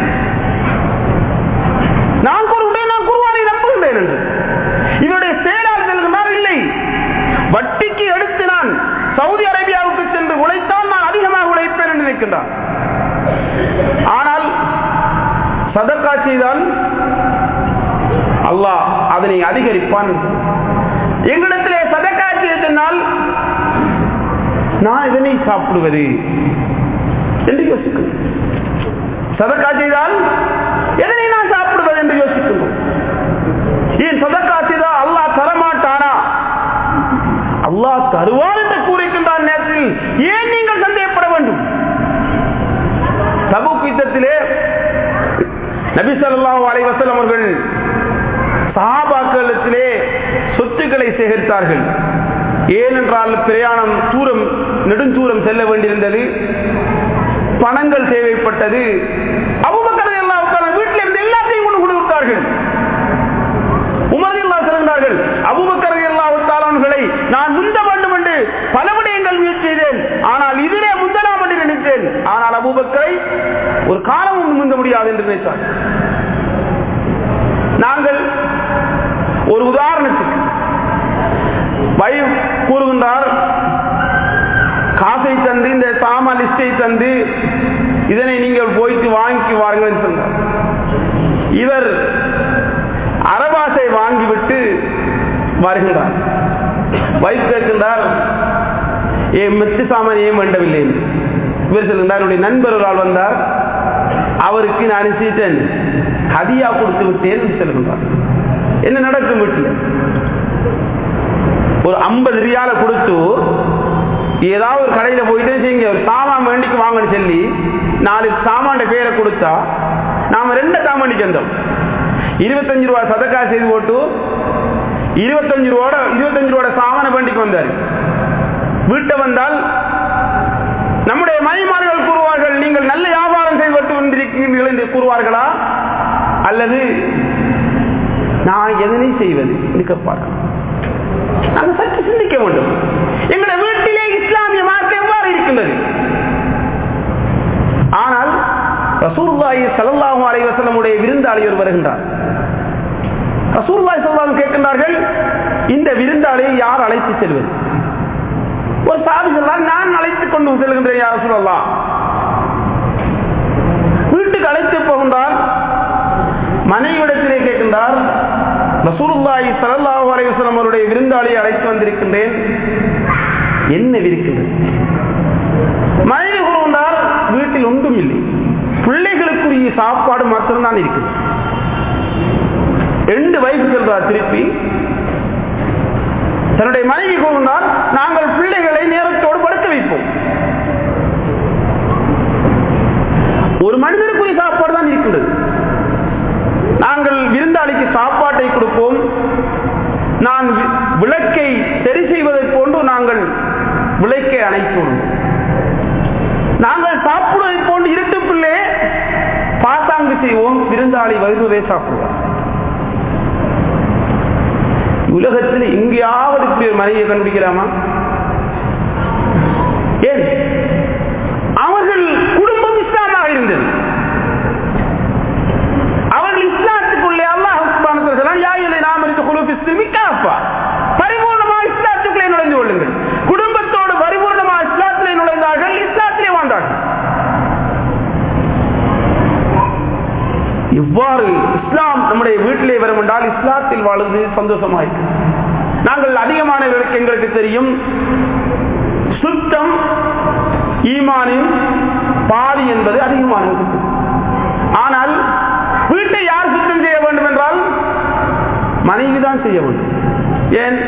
நான் கூறுகின்றேன் நான் குருவானை நம்புகின்றேன் என்று இதனுடைய செயலால் செல்கின்றார் இல்லை வட்டிக்கு எடுத்து நான் சவுதி அரேபியாவுக்கு சென்று உழைத்தால் நான் அதிகமாக உழைப்பேன் என்று நினைக்கின்றான் ஆனால் சதக்கா செய்தால் அல்லாஹ் அதனை அதிகரிப்பான் எங்களிடத்திலே சதக்கா செய்தால் நான் இதனை சாப்பிடுவது என்று யோசிக்கிறோம் சதக்கா செய்தால் எதனை நான் சாப்பிடுவது என்று யோசிக்கிறோம் ஏன் சதக்கா செய்தால் அல்லாஹ் தரமாட்டானா அல்லாஹ் தருவார் என்று கூறுகின்றான் நேரத்தில் ஏன் நீங்கள் சந்தேகப்பட வேண்டும் தபு யுத்தத்திலே நபி ஸல்லல்லாஹு அலைஹி வஸல்லம் அவர்கள் சஹாபாக்களிடத்திலே சொத்துக்களை சேகரித்தார்கள் ஏனென்றால் பிரயாணம் தூரம் நெடுந்தூரம் செல்ல வேண்டியிருந்தது பணங்கள் தேவைப்பட்டது அபுபக்கர் எல்லாவுக்கான வீட்டில் இருந்து எல்லாத்தையும் கொண்டு கொடுத்தார்கள் உமர் எல்லா சொல்கிறார்கள் அபுபக்கர் எல்லாவுத்தாளர்களை நான் முந்த வேண்டும் என்று பல விடயங்கள் முயற்சி செய்தேன் ஆனால் இதிலே முந்தலாம் என்று நினைத்தேன் ஆனால் அபுபக்கரை ஒரு காலமும் முந்த முடியாது என்று நினைத்தார் நாங்கள் ஒரு உதாரணத்துக்கு வயு கூறுகின்றார் காசை தந்து இந்த சாமா லிஸ்டை தந்து இதனை நீங்கள் போயிட்டு வாங்கி வாருங்கள் என்று சொன்னார் இவர் அரபாசை வாங்கிவிட்டு வருகின்றார் வைஃப் கேட்கின்றார் ஏன் மெத்து சாமான் ஏன் வேண்டவில்லை என்று இவர் சொல்கின்றார் என்னுடைய நண்பர் ஒரு ஆள் வந்தார் அவருக்கு நான் சீட்டன் ஹதியா கொடுத்து விட்டேன் என்று சொல்கின்றார் என்ன நடக்கும் வீட்டில் ஒரு ஐம்பது ரியால கொடுத்து ஏதாவது ஒரு கடையில போயிட்டு செய்யுங்க ஒரு சாமான் வேண்டிக்கு வாங்கன்னு சொல்லி நாலு சாமான் பேரை கொடுத்தா நாம ரெண்டு சாமானிக்கு வந்தோம் இருபத்தஞ்சு ரூபா சதக்கா செய்து போட்டு இருபத்தஞ்சு ரூபோட இருபத்தஞ்சு ரூபோட சாமான வேண்டிக்கு வந்தார் வீட்டை வந்தால் நம்முடைய மனைமார்கள் கூறுவார்கள் நீங்கள் நல்ல வியாபாரம் செய்து கொண்டிருக்கிறீர்கள் என்று கூறுவார்களா அல்லது நான் எதனை செய்வது என்று கேட்பார்கள் நாங்கள் சற்று சிந்திக்க வேண்டும் எங்களுடைய வீட்டிலே இஸ்லாமிய மார்க்கம் எவ்வாறு இருக்கின்றது ஆனால் ரசூர்லாய் சல்லாஹூ அலைவசலமுடைய விருந்தாளி ஒரு வருகின்றார் ரசூர்லாய் சொல்லாஹ் கேட்கின்றார்கள் இந்த விருந்தாளியை யார் அழைத்து செல்வது ஒரு சாதி சொல்லால் நான் அழைத்துக் கொண்டு செல்கின்றேன் யார் சொல்லலாம் வீட்டுக்கு அழைத்து போகின்றார் மனைவிடத்திலே கேட்கின்றார் ரசூலுல்லாஹி ஸல்லல்லாஹு அலைஹி வஸல்லம் அவருடைய விருந்தாளியை அழைத்து வந்திருக்கின்றேன் என்ன இருக்கின்றது மனைவி கூறுகின்றார் வீட்டில் ஒன்றும் இல்லை பிள்ளைகளுக்குரிய சாப்பாடு மாத்திரம்தான் இருக்குது ரெண்டு வயசு செல்றார் திருப்பி தன்னுடைய மனைவி கூறுகின்றார் நாங்கள் பிள்ளைகளை நேரத்தோடு படுக்க வைப்போம் ஒரு மனிதனுக்குரிய சாப்பாடு தான் இருக்கின்றது நாங்கள் விருந்தாளிக்கு சாப்பாட்டை கொடுப்போம் நான் விளக்கை சரி செய்வதை போன்று நாங்கள் விளக்கை அணைப்போம் நாங்கள் சாப்பிடுவதை போன்று இருட்டுக்குள்ளே பாசாங்கு செய்வோம் விருந்தாளி வருவதே சாப்பிடுவோம் உலகத்தில் எங்கேயாவது இப்படி ஒரு மனைவியை கண்டுபிடிக்கலாமா ஏன் அவர்கள் குடும்ப இவ்வாறு இஸ்லாம் நம்முடைய வீட்டிலே வரும் என்றால் இஸ்லாத்தில் வாழ்வது சந்தோஷமாயிருக்கு நாங்கள் அதிகமானவர்களுக்கு எங்களுக்கு தெரியும் சுத்தம் ஈமானின் பாதி என்பது அதிகமானவர்களுக்கு ஆனால் வீட்டை யார் சுத்தம் செய்ய வேண்டும் என்றால் மனைவி தான் செய்ய வேண்டும் ஏன்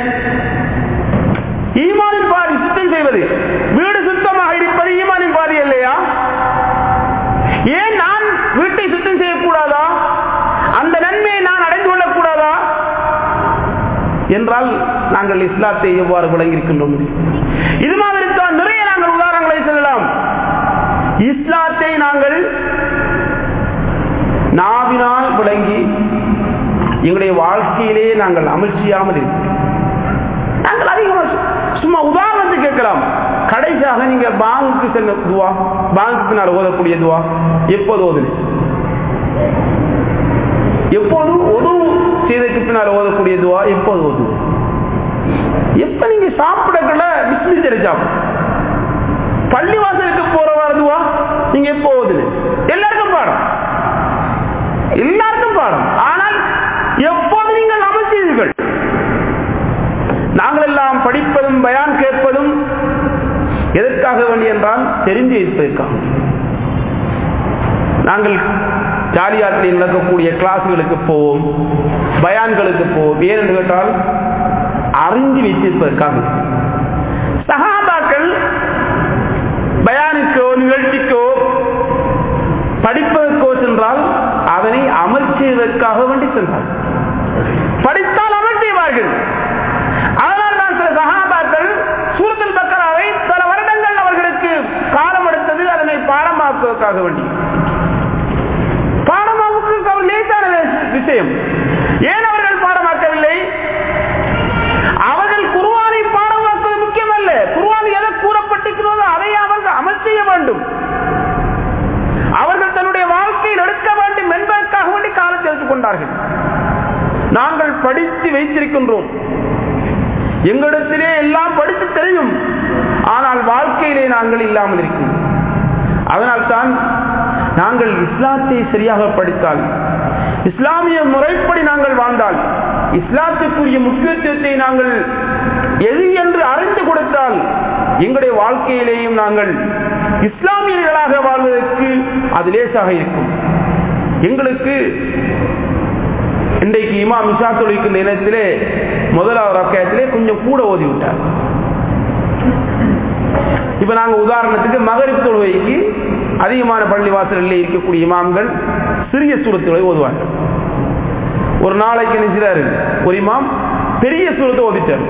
ஈமானின் பாதி சுத்தம் செய்வது வீடு சுத்தமாக இருப்பது ஈமானின் பாதி இல்லையா ஏன் நான் வீட்டை சுத்தம் செய்யக்கூடாதா அந்த நன்மையை நான் அடைந்து கொள்ளக்கூடாதா என்றால் நாங்கள் இஸ்லாத்தை எவ்வாறு விளங்கியிருக்கின்றோம் இது மாதிரி தான் நிறைய நாங்கள் உதாரணங்களை சொல்லலாம் இஸ்லாத்தை நாங்கள் நாவினால் விளங்கி எங்களுடைய வாழ்க்கையிலே நாங்கள் அமல் செய்யாமல் இருக்கிறோம் நாங்கள் அதிகமாக சும்மா உதாரணத்துக்கு கேட்கலாம் கடைசியாக நீங்க பாங்குக்கு சென்ற துவா பாங்குக்கு நான் ஓதக்கூடிய துவா எப்போது ஓதுனேன் எப்போது உதவு செய்ததுக்கு பின்னால் ஓதக்கூடிய துவா எப்போது ஓதுவோம் எப்ப நீங்க சாப்பிடக்கல பிஸ்மி தெரிஞ்சா பள்ளிவாசலுக்கு போற வரதுவா நீங்க எப்போ ஓதுல எல்லாருக்கும் பாடம் எல்லாருக்கும் பாடம் ஆனால் எப்போது நீங்கள் அமல் செய்தீர்கள் நாங்கள் எல்லாம் படிப்பதும் பயான் கேட்பதும் எதற்காக வேண்டி என்றால் தெரிந்து இருப்பதற்காக நாங்கள் ஜாலியாத்தில் நடக்கக்கூடிய கிளாஸ்களுக்கு போவோம் பயான்களுக்கு போவோம் ஏன் என்று கேட்டால் அறிந்து வைத்திருப்பதற்காக சகாபாக்கள் பயானுக்கோ நிகழ்ச்சிக்கோ படிப்பதற்கோ சென்றால் அதனை அமல் செய்வதற்காக வேண்டி சென்றார் படித்தால் அமல் செய்வார்கள் அதனால் தான் சில சகாபாக்கள் சூரத்தில் பக்கராவை பல வருடங்கள் அவர்களுக்கு காலம் எடுத்தது அதனை பாடமாக்குவதற்காக வேண்டி பாடமாக்குவதற்கு அவர் லேசான விஷயம் ஏன் அவர்கள் பாடமாக்கவில்லை அவர்கள் குருவானை பாடமாக்குவது முக்கியமல்ல குருவான் எதை கூறப்பட்டிருக்கிறதோ அதை அவர்கள் அமல் செய்ய வேண்டும் அவர்கள் தன்னுடைய வாழ்க்கையில் எடுக்க வேண்டும் என்பதற்காக வேண்டி காலம் செலுத்திக் கொண்டார்கள் நாங்கள் படித்து வைத்திருக்கின்றோம் எங்களிடத்திலே எல்லாம் படித்து தெரியும் ஆனால் வாழ்க்கையிலே நாங்கள் இல்லாமல் இருக்கிறோம் அதனால்தான் நாங்கள் இஸ்லாத்தை சரியாக படித்தால் இஸ்லாமிய முறைப்படி நாங்கள் வாழ்ந்தால் இஸ்லாத்துக்குரிய முக்கியத்துவத்தை நாங்கள் எது என்று அறிந்து கொடுத்தால் எங்களுடைய வாழ்க்கையிலேயும் நாங்கள் இஸ்லாமியர்களாக வாழ்வதற்கு அது லேசாக இருக்கும் எங்களுக்கு இன்றைக்கு இமாம் இஷா தொழிற்கின்ற இனத்திலே முதலாவது ரக்கத்திலே கொஞ்சம் கூட ஓதி விட்டார் இப்ப நாங்க உதாரணத்துக்கு மகரிப் தொழுகைக்கு அதிகமான பள்ளி வாசல்களில் இருக்கக்கூடிய இமாம்கள் சிறிய சூரத்துகளை ஓதுவார்கள் ஒரு நாளைக்கு நினைச்சாரு ஒரு இமாம் பெரிய சூரத்தை ஓதிட்டார்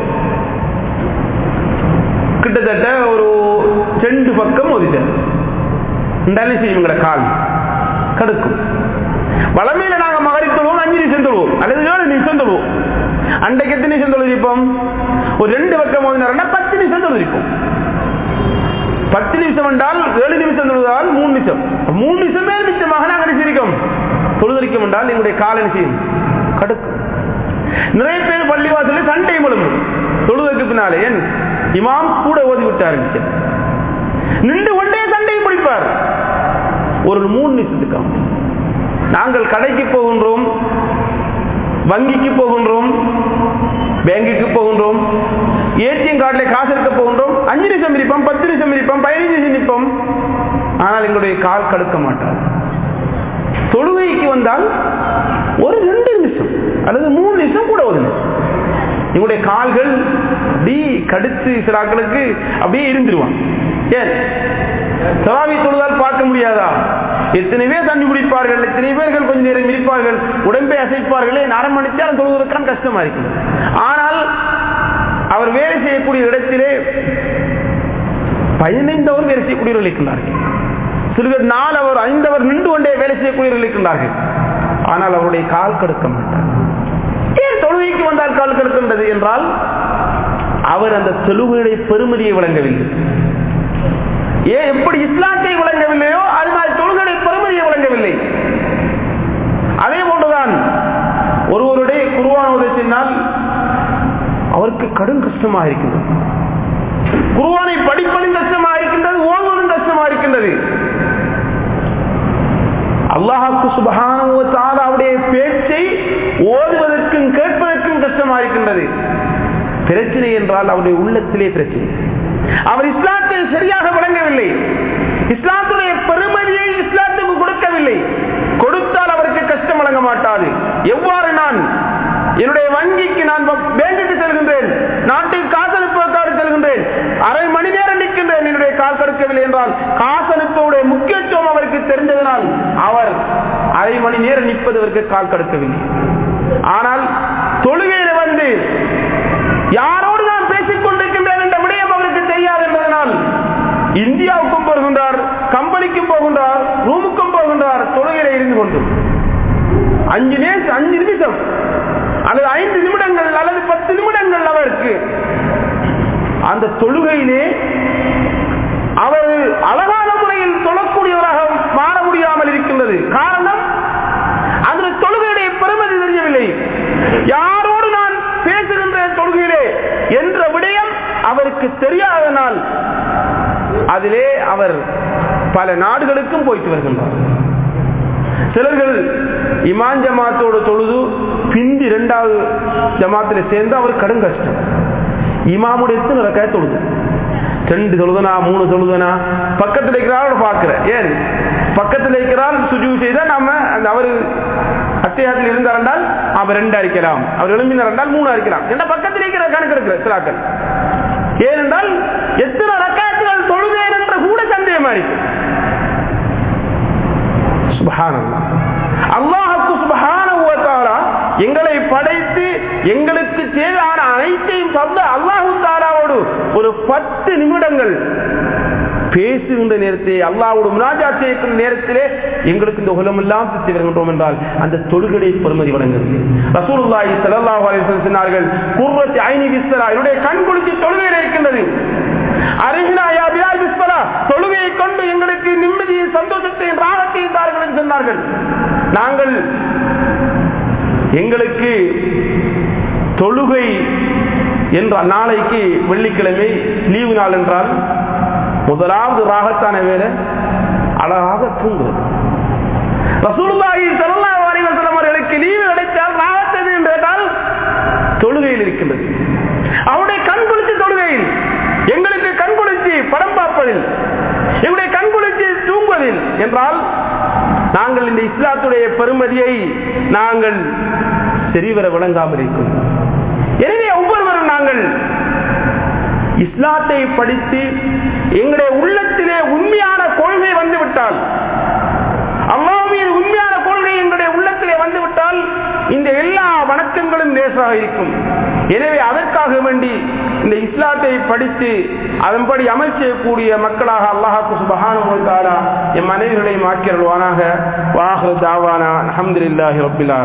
கிட்டத்தட்ட ஒரு ரெண்டு பக்கம் ஓதிட்டார் இந்த செய்யுங்கள கால் கடுக்கும் வளமையில நாங்க மகரிப் தொழுவோம் அஞ்சு நிமிஷம் தொழுவோம் அல்லது ஏழு நிமிஷம் தொழுவோம் அன்றைக்கு எத்தனை நிமிஷம் தொழுதிப்போம் ஒரு ரெண்டு பக்கம் ஓதினாருன்னா பத்து நிமிஷம் தொழுதிருப்போம் பத்து நிமிஷம் என்றால் ஏழு நிமிஷம் தொழுதால் மூணு நிமிஷம் மூணு நிமிஷமே நிச்சயமாக நாங்கள் நினைச்சிருக்கோம் தொழுதிருக்கோம் என்றால் எங்களுடைய கால நிச்சயம் கடுக்கும் நிறைய பேர் பள்ளிவாசலில் சண்டை முழுங்கும் தொழுவதற்கு பின்னாலே ஏன் இமாம் கூட ஓதி விட்டார் நின்று கொண்டே சண்டையை பிடிப்பார் ஒரு மூணு நிமிஷத்துக்கு நாங்கள் கடைக்கு போகின்றோம் வங்கிக்கு போகின்றோம் பேங்குக்கு போகின்றோம் ஏடிஎம் கார்டில் காசு எடுக்க போகின்றோம் அஞ்சு நிமிஷம் இருப்போம் பத்து நிமிஷம் இருப்போம் பதினைஞ்சு நிமிஷம் நிற்போம் ஆனால் எங்களுடைய கால் கடுக்க மாட்டார் தொழுகைக்கு வந்தால் ஒரு ரெண்டு நிமிஷம் அல்லது மூணு நிமிஷம் கூட ஒரு எங்களுடைய கால்கள் அப்படி கடுத்து சிலாக்களுக்கு அப்படியே இருந்துருவான் ஏன் தராவி தொழுதால் பார்க்க முடியாதா எத்தனை பேர் தண்ணி குடிப்பார்கள் எத்தனை பேர்கள் கொஞ்ச நேரம் இருப்பார்கள் உடம்பை அசைப்பார்களே நரம் அடித்தாலும் தொழுவதற்கான கஷ்டமா இருக்கு ஆனால் அவர் வேலை செய்யக்கூடிய இடத்திலே பதினைந்தவர் வேலை செய்யக்கூடியவர்கள் இருக்கின்றார்கள் சிறுவர் நாலு அவர் ஐந்தவர் நின்று கொண்டே வேலை செய்யக்கூடியவர்கள் இருக்கின்றார்கள் ஆனால் அவருடைய கால் கடுக்க மாட்டார் ஏன் தொழுகைக்கு வந்தால் கால் கடுக்கின்றது என்றால் அவர் அந்த தொழுகையுடைய பெருமதியை விளங்கவில்லை ஏன் எப்படி இஸ்லாத்தை விளங்கவில்லையோ அது மாதிரி தொழுகை பெருமதியை விளங்கவில்லை அதே போன்றுதான் ஒருவருடைய குருவான உதவினால் அவருக்கு கடும் கஷ்டமாக இருக்கிறது குருவானை படிப்பதும் கஷ்டமாக இருக்கின்றது ஓதுவதும் கஷ்டமாக இருக்கின்றது அல்லாஹாக்கு சுபகான தொழுகையை ஓதுவதற்கும் கேட்பதற்கும் கஷ்டமா இருக்கின்றது பிரச்சனை என்றால் அவருடைய உள்ளத்திலே பிரச்சனை அவர் இஸ்லாத்தை சரியாக விளங்கவில்லை இஸ்லாத்துடைய பெருமதியை இஸ்லாத்துக்கு கொடுக்கவில்லை கொடுத்தால் அவருக்கு கஷ்டம் வழங்க மாட்டாது எவ்வாறு நான் என்னுடைய வங்கிக்கு நான் பேங்குக்கு செல்கின்றேன் நாட்டுக்கு காசு அனுப்புவதற்காக செல்கின்றேன் அரை மணி நேரம் நிற்கின்றேன் என்னுடைய கால் கொடுக்கவில்லை என்றால் காசு அனுப்பவுடைய முக்கியத்துவம் அவருக்கு தெரிந்ததனால் அவர் அரை மணி நேரம் நிற்பது அவருக்கு கால் கொடுக்கவில்லை ஆனால் தொழுகையில வந்து யாரோடு நான் பேசிக் கொண்டிருக்கின்றேன் என்ற விடயம் அவருக்கு தெரியாது என்பதனால் இந்தியாவுக்கும் போகின்றார் கம்பெனிக்கும் போகின்றார் ரூமுக்கும் போகின்றார் தொழுகையில இருந்து கொண்டு அஞ்சு நேரம் அஞ்சு நிமிஷம் அல்லது ஐந்து நிமிடங்கள் அல்லது பத்து நிமிடங்கள் அவருக்கு அந்த தொழுகையிலே அவர் அழகான முறையில் தொழக்கூடியவராக மாற முடியாமல் இருக்கின்றது காரணம் அந்த தொழுகையுடைய பெருமதி தெரியவில்லை யாரோடு நான் பேசுகின்ற தொழுகையிலே என்ற விடயம் அவருக்கு தெரியாதனால் அதிலே அவர் பல நாடுகளுக்கும் போயிட்டு வருகின்றார் சிலர்கள் இமான் ஜமாத்தோடு தொழுது பிந்தி இரண்டாவது ஜமாத்தில் சேர்ந்து அவர் கடும் கஷ்டம் இமாமுடைய எத்தனை ரக்காய தொழுது ரெண்டு தொழுதனா மூணு தொழுதனா பக்கத்தில் இருக்கிறாரோட பார்க்கிற ஏன் பக்கத்தில் இருக்கிறால் சுஜு செய்தா நாம அந்த அவர் அத்தியாயத்தில் இருந்தார் என்றால் அவர் ரெண்டு அரிக்கலாம் அவர் எழும்பினார் என்றால் மூணு அரிக்கலாம் என்ற பக்கத்தில் இருக்கிற கணக்கு இருக்கிற சிலாக்கள் ஏனென்றால் எத்தனை ரக்காயத்துகள் தொழுதேன் என்ற கூட சந்தேகமா இருக்கு அல்லாஹுக்கு சுபஹான எங்களை படைத்து எங்களுக்கு தேவையான அனைத்தையும் தந்த அல்லாஹு தாராவோடு ஒரு பத்து நிமிடங்கள் பேசுகின்ற நேரத்தை அல்லாவோடு முனாஜா செய்கின்ற நேரத்திலே எங்களுக்கு இந்த உலகம் எல்லாம் சுற்றி வருகின்றோம் என்றால் அந்த தொழுகடை பெருமதி வழங்குகிறது ரசூலுல்லாஹி ஸல்லல்லாஹு அலைஹி வஸல்லம் சொன்னார்கள் குர்ரத்தி ஐனி பிஸ்ஸலா என்னுடைய கண் குளிச்சு தொழுகையில் இருக்கின்றது அருகினா யா பிலால் பிஸ்ஸலா தொழுகையை கொண்டு எங்களுக்கு நிம்மதியை சந்தோஷத்தையும் ராகத்தையும் தார்கள் என்று சொன்னார்கள் நாங்கள் எங்களுக்கு தொழுகை என்ற நாளைக்கு வெள்ளிக்கிழமை லீவு நாள் என்றால் முதலாவது ராகத்தான வேலை அழகாக தூங்குறது ரசூலுல்லாஹி ஸல்லல்லாஹு அலைஹி வஸல்லம் அவர்களுக்கு லீவு கிடைத்தால் ராகத்தது என்று கேட்டால் தொழுகையில் இருக்கின்றது அவருடைய கண் குளிச்சு தொழுகையில் எங்களுக்கு கண் குளிச்சு படம் பார்ப்பதில் எங்களுடைய கண் குளிச்சு தூங்குவதில் என்றால் நாங்கள் இந்த இஸ்லாத்துடைய பெருமதியை நாங்கள் சரிவர விளங்காமல் இருக்கும் எனவே ஒவ்வொருவரும் நாங்கள் இஸ்லாத்தை படித்து எங்களுடைய உள்ளத்திலே உண்மையான கொள்கை வந்துவிட்டால் அல்லாவின் உண்மையான கொள்கை எங்களுடைய உள்ளத்திலே வந்துவிட்டால் இந்த எல்லா வணக்கங்களும் லேசாக இருக்கும் எனவே அதற்காக வேண்டி இந்த இஸ்லாத்தை படித்து அதன்படி அமல் செய்யக்கூடிய மக்களாக அல்லாஹாக்கு சுபஹான என் மனைவிகளை மாக்கிறல்வானாக வாஹு தாவானா அஹமதுல்லாஹி ரபில்லா